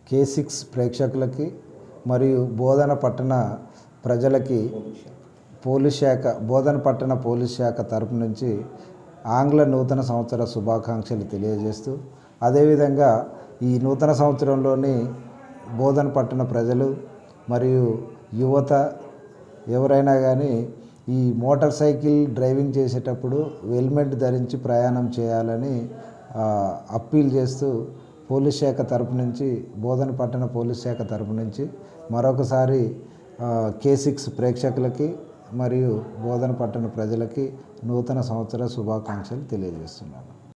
కే six ప్రేక్షకులకి మరియు బోధన పట్టణ ప్రజలకి పోలీస్ శాఖ బోధన పట్టణ పోలీస్ శాఖ తరపు నుంచి ఆంగ్ల నూతన సంవత్సర శుభాకాంక్షలు తెలియజేస్తూ అదేవిధంగా ఈ నూతన సంవత్సరంలోని బోధన పట్టణ ప్రజలు మరియు యువత ఎవరైనా కానీ ఈ మోటార్ సైకిల్ డ్రైవింగ్ చేసేటప్పుడు హెల్మెట్ ధరించి ప్రయాణం చేయాలని ఆ, అప్పీల్ చేస్తూ పోలీస్ శాఖ తరపు నుంచి బోధన పట్టణ పోలీస్ శాఖ తరపు నుంచి మరొకసారి కే సిక్స్ ప్రేక్షకులకి మరియు బోధన పట్టణ ప్రజలకి నూతన సంవత్సర శుభాకాంక్షలు తెలియజేస్తున్నాను